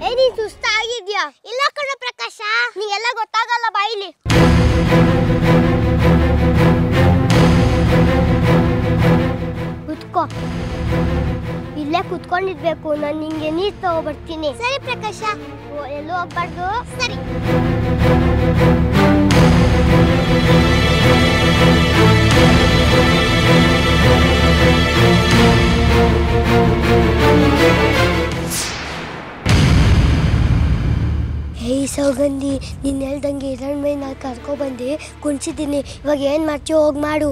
ಏ ನೀನ್ ಸುಸ್ತಾಗಿದ್ಯಾ ಇಲ್ಲ ಕಣ ಪ್ರಕಾಶ ನೀಗೆಲ್ಲ ಗೊತ್ತಾಗಲ್ಲ ಬಾಯಿಲಿ ಕುತ್ಕೋ ಇಲ್ಲೇ ಕುತ್ಕೊಂಡಿರ್ಬೇಕು ನಾನು ನಿಂಗೆ ನೀರ್ ತಗೋಬರ್ತೀನಿ ಸರಿ ಪ್ರಕಾಶ ಓ ಎಲ್ಲೂ ಹೋಗ್ಬಾರ್ದು ಸರಿ ಹೇ ಸೌಗಂಧಿ ನೀನು ಹೇಳ್ದಂಗೆ ಹಿರಣ್ ಮೈ ನಾನು ಕರ್ಕೊಬಂದು ಕುಣಿಸಿದ್ದೀನಿ ಇವಾಗ ಏನು ಮಾಡ್ತೀಯೋ ಹೋಗಿ ಮಾಡು